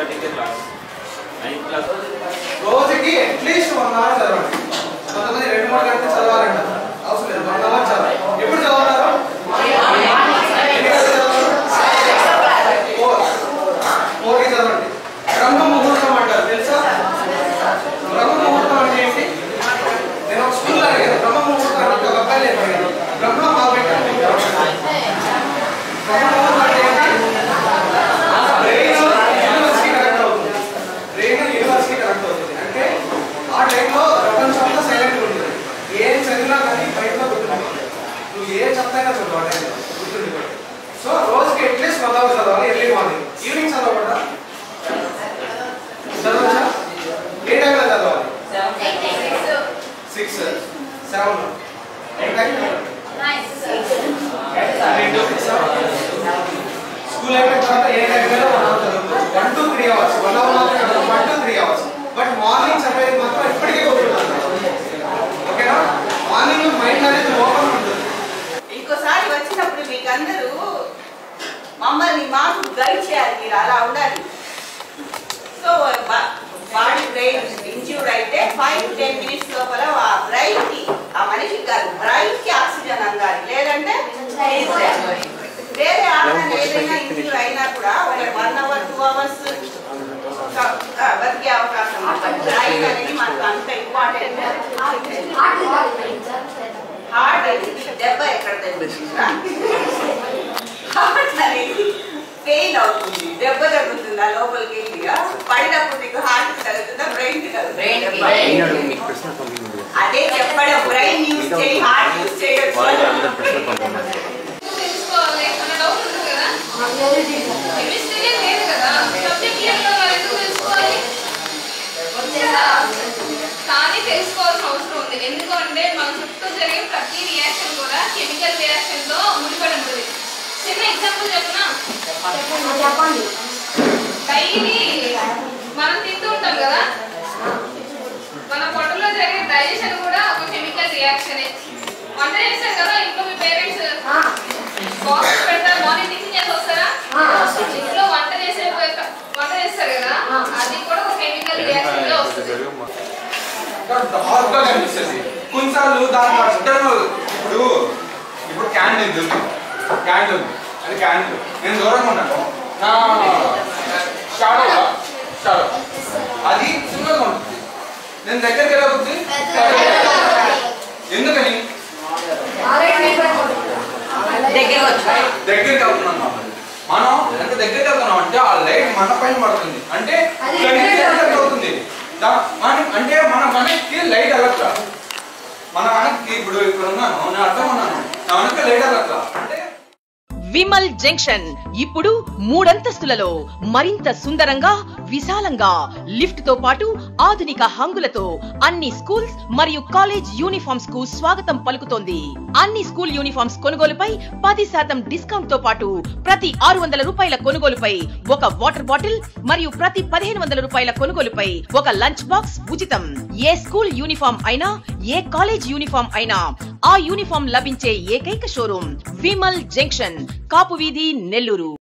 థర్టీకే class ninth class రోజుకి at least one hour చదవండి కొంతమంది రెండు మూడు గంటలు చదవాలంట అవసరం లేదు వన్ అవర్ చదవాలి ఎప్పుడు చదువుతారు ఎన్ని గంటలు చదవాలి? ఫోర్ ఫోర్కి చదవండి బ్రహ్మ ముహూర్తం అంటారు తెలుసా బ్రహ్మ ముహూర్తం అంటే ఏంటి నేను ఒక స్కూల్లో అడిగాను బ్రహ్మ ముహూర్తం అంటే ఒక అబ్బాయి లేదు అడిగాను. బ్రహ్మ మా పెట్టాను బ్రహ్మ ముహూర్తం అంటే ఏంటి బ్రెయిన్ యూనివర్సిటీ కనెక్ట్ అవుతుంది బ్రెయిన్ యూనివర్సిటీ కనెక్ట్ అవుతుంది అంటే ఆ టైంలో ప్రపంచం అంతా సైలెంట్ ఉంటుంది ఏం చదివినా కానీ బయటలో గుర్తుండిపోతుంది నువ్వు ఏ చెప్తాయినా చదువు ఆ టైంలో గుర్తుండిపోతుంది సో రోజుకి అట్లీస్ట్ వన్ అవర్ చదవాలి ఎర్లీ మార్నింగ్ ఈవినింగ్ చదవకూడదా చదవచ్చా ఏ టైంలో చదవాలి సిక్స్ సెవెన్ స్కూల్ అయిపోయిన తర్వాత ఏ టైంలో వన్ అవర్ చదువుతాం one to three hours one hour మాత్రం one to three hours but morning చదివేది మాత్రం ఎప్పటికీ గుర్తుంటుంది ఓకేనా మార్నింగ్ మైండ్ అనేది ఓపెన్ ఉంటుంది ఇంకోసారి వచ్చినప్పుడు మీకు అందరూ మమ్మల్ని మాకు గైడ్ చేయాలి మీరు అలా ఉండాలి సో బాడీ బ్రెయిన్ ఇంజ్యూర్డ్ అయితే ఫైవ్ టు టెన్ మినిట్స్ లోపల ఆ బ్రైన్ కి ఆ మనిషికి కాదు బ్రైన్ కి ఆక్సిజన్ అందాలి లేదంటే వేరే ఆర్గన్ ఏదైనా ఇంజ్యూర్ అయినా కూడా ఒక వన్ అవర్ టూ అవర్స్ బతికే అవకాశం ఉంటుంది బ్రైన్ అనేది మనకు అంత ఇంపార్టెంట్ హార్ట్ అనేది దెబ్బ ఎక్కడ తగ్గుతుందా హార్ట్ అనేది పెయిన్ అవుతుంది దెబ్బ తగ్గుతుందా లోపలికి వెళ్ళిగా పడినప్పుడు నీకు హార్ట్ తగ్గుతుందా బ్రెయిన్ కి తగ్గుతుందా అదే చెప్పడం బ్రెయిన్ యూజ్ చేయి హార్ట్ యూజ్ చేయడం తెలుసుకోవాలి అన్న డౌట్ ఉంటుంది కదా కెమిస్ట్రీ లేదు కదా సబ్జెక్ట్ ఇయర్లో ఎందుకు తెలుసుకోవాలి కదా కానీ తెలుసుకోవాల్సిన అవసరం ఉంది ఎందుకంటే మన చుట్టూ జరిగే ప్రతి రియాక్షన్ కూడా కెమికల్ రియాక్షన్ తో ముడిపడి ఉంటుంది చిన్న ఎగ్జాంపుల్ చెప్పనా డైలీ మనం తింటూ ఉంటాం కదా మన పొట్టలో జరిగే డైజెషన్ కూడా ఒక కెమికల్ రియాక్షనే వంట చేస్తారు కదా ఇంట్లో మీ పేరెంట్స్ బాక్స్ పెడతారు మార్నింగ్ టిఫిన్ చేసి వస్తారా ఇంట్లో వంట చేసే వంట చేస్తారు కదా అది కూడా ఒక కెమికల్ రియాక్షన్ లో వస్తుంది డార్క్గా కనిపిస్తుంది కొన్నిసార్లు దాని అడ్డం ఇప్పుడు ఇప్పుడు క్యాండిల్ ఉంది క్యాండిల్ ఉంది అది క్యాండిల్ నేను దూరంగా ఉన్నాను నా షాడో షాడో అది చిన్నగా ఉంటుంది నేను దగ్గరికి ఎలా అవుతుంది ఎందుకని దగ్గర వచ్చా దగ్గరికి వెళ్తున్నాను మనం ఎంత దగ్గరికి వెళ్తున్నాం అంటే ఆ లైట్ మన పైన పడుతుంది అంటే కంటికి ఎఫెక్ట్ అవుతుంది దా- మన- అంటే మన మనకి లైట్ వెళ్ళట్లా మన మనకి ఇప్పుడు ఇక్కడ ఉన్నాను నేను అర్థం ఉన్నాను నా వెనక లైట్ వెళ్ళట్లా అంటే విమల్ జంక్షన్ ఇప్పుడు మూడంతస్తులలో మరింత సుందరంగా విశాలంగా లిఫ్ట్ తో పాటు ఆధునిక హంగులతో అన్ని స్కూల్స్ మరియు కాలేజ్ యూనిఫామ్స్ కు స్వాగతం పలుకుతోంది అన్ని స్కూల్ యూనిఫామ్స్ కొనుగోలుపై పది శాతం డిస్కౌంట్ తో పాటు ప్రతి ఆరు వందల రూపాయల కొనుగోలుపై ఒక వాటర్ బాటిల్ మరియు ప్రతి పదిహేను వందల రూపాయల కొనుగోలుపై ఒక లంచ్ బాక్స్ ఉచితం ఏ స్కూల్ యూనిఫామ్ అయినా ఏ కాలేజ్ యూనిఫామ్ అయినా ఆ యూనిఫామ్ లభించే ఏకైక షోరూమ్ విమల్ జంక్షన్ కాపు వీధి నెల్లూరు